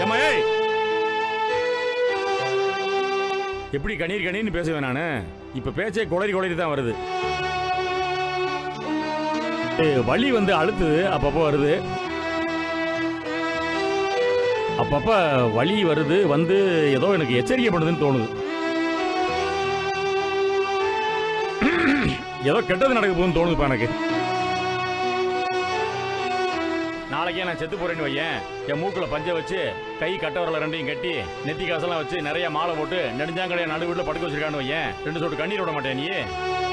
ஏம்மா ஏய் எப்படி கணீர் கணீர்னு பேசுவேன் நானு இப்ப பேச்சே குளறி குளறி தான் வருது ஏய், வலி வந்து அழுத்துது அப்பப்போ வருது அப்பப்ப வலி வருது வந்து ஏதோ எனக்கு எச்சரிக்கை பண்ணுதுன்னு தோணுது ஏதோ கெட்டது நடக்க போகுதுன்னு தோணுதுப்பா எனக்கு நாளைக்கே நான் செத்து போறேன்னு வையேன் என் மூக்குல பஞ்ச வச்சு கை கட்ட வரல ரெண்டையும் கட்டி நெத்தி காசெல்லாம் வச்சு நிறைய மாலை போட்டு நெடுஞ்சாங்கடைய நடுவுல படுக்க வச்சிருக்கான்னு வையேன் ரெண்டு சொட்டு கண்ணீர் விட மாட்டேன் நீ